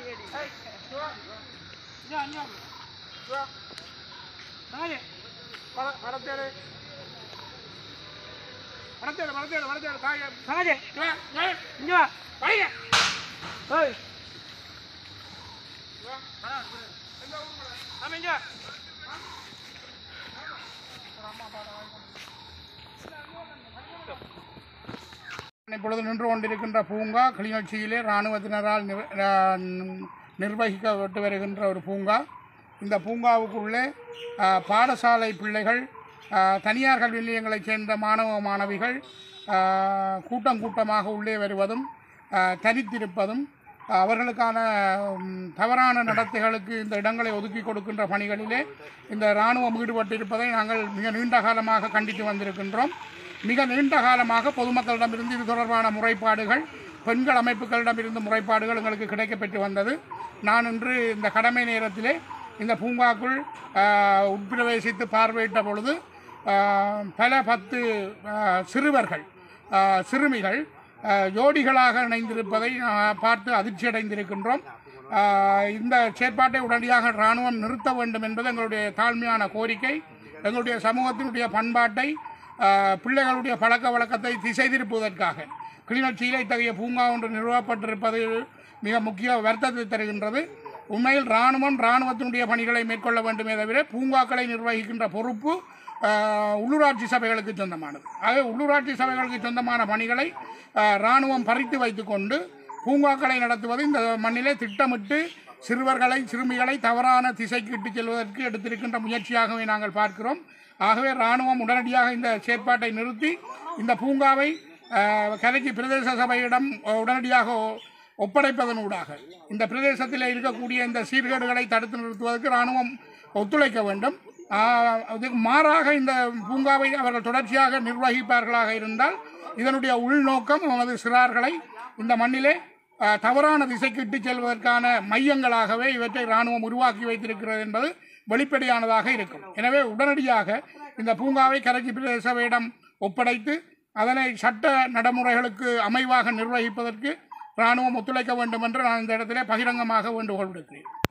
வடத்தேடு வடத்தேடு வடத்தேடு வடத்தேடு காய சமாஜே வா, வா, இங்க வா வாங்க. ஏய் வா. எங்க ஊருக்குள்ள? ஆமா இங்க வா. இப்பொழுது நின்று கொண்டிருக்கின்ற பூங்கா கிளிநொச்சியிலே இராணுவத்தினரால் நிர்- ஆ, நிர்வகிக்கப்பட்டு வருகின்ற ஒரு பூங்கா இந்த பூங்காவுக்குள்ளே ஆ, பாடசாலை பிள்ளைகள் ஆ, தனியார் கல்வி நிலையங்களைச் சேர்ந்த மாணவ மாணவிகள் ஆ, கூட்டம் கூட்டமாக உள்ளே வருவதும் ஆ, தனித்திருப்பதும் அவர்களுக்கான ம், தவறான நடத்தைகளுக்கு இந்த இடங்களை ஒதுக்கி கொடுக்கின்ற பணிகளிலே இந்த இராணுவம் ஈடுபட்டிருப்பதை நாங்கள் மிக நீண்ட காலமாக கண்டித்து வந்திருக்கின்றோம் மிக நீண்ட காலமாக பொதுமக்களிடமிருந்து இது தொடர்பான முறைப்பாடுகள் பெண்கள் அமைப்புகளிடமிருந்து முறைப்பாடுகள் எங்களுக்கு கிடைக்கப்பெற்று வந்தது நான் இன்று இந்த கடமை நேரத்திலே இந்த பூங்காக்குள் ஆஹ், உட்பிரவேசித்து பார்வையிட்ட பொழுது ஆஹ், பல பத்து ஆஹ், சிறுவர்கள் ஆஹ், சிறுமிகள் ஆஹ், ஜோடிகளாக இணைந்திருப்பதை ஆஹ், பார்த்து அதிர்ச்சி அடைந்திருக்கின்றோம் ஆஹ், இந்த செயற்பாட்டை உடனடியாக இராணுவம் நிறுத்த வேண்டும் என்பது எங்களுடைய தாழ்மையான கோரிக்கை எங்களுடைய சமூகத்தினுடைய பண்பாட்டை ஆஹ், பிள்ளைகளுடைய பழக்க வழக்கத்தை திசை திருப்புவதற்காக கிளிநொச்சியில் இத்தகைய பூங்கா ஒன்று நிறுவப்பட்டிருப்பது மிக முக்கிய வருத்தத்தை தருகின்றது உண்மையில் இராணுவம் இராணுவத்தினுடைய பணிகளை மேற்கொள்ள வேண்டுமே தவிர பூங்காக்களை நிர்வகிக்கின்ற பொறுப்பு ஆஹ், உள்ளூராட்சி சபைகளுக்கு சொந்தமானது ஆகவே உள்ளூராட்சி சபைகளுக்கு சொந்தமான பணிகளை ஆஹ், இராணுவம் பறித்து வைத்துக்கொண்டு பூங்காக்களை நடத்துவது இந்த மண்ணிலே திட்டமிட்டு சிறுவர்களை சிறுமிகளை தவறான திசைக்கு இட்டுச் செல்வதற்கு எடுத்திருக்கின்ற முயற்சியாகவே நாங்கள் பார்க்கிறோம் ஆகவே இராணுவம் உடனடியாக இந்த செயற்பாட்டை நிறுத்தி இந்த பூங்காவை ஆஹ், கலைக்கு பிரதேச சபையிடம் அஹ், உடனடியாக ஒ- ஒப்படைப்பதனூடாக இந்த பிரதேசத்தில் இருக்கக்கூடிய இந்த சீர்கேடுகளை தடுத்து நிறுத்துவதற்கு இராணுவம் ஒத்துழைக்க வேண்டும் ஆஹ், அதுக்கு மாறாக இந்த பூங்காவை அவர்கள் தொடர்ச்சியாக நிர்வகிப்பார்களாக இருந்தால் இதனுடைய உள்நோக்கம் நமது சிறார்களை இந்த மண்ணிலே ஆஹ், தவறான திசைக்கு இட்டுச் செல்வதற்கான மையங்களாகவே இவற்றை இராணுவம் உருவாக்கி வைத்திருக்கிறது என்பது வெளிப்படையானதாக இருக்கும் எனவே உடனடியாக இந்த பூங்காவை கரைச்சி பிரதேச சபையிடம் ஒப்படைத்து அதனை சட்ட நடைமுறைகளுக்கு அமைவாக நிர்வகிப்பதற்கு இராணுவம் ஒத்துழைக்க வேண்டும் என்று நான் இந்த இடத்திலே பகிரங்கமாக வேண்டுகோள் விடுக்கிறேன்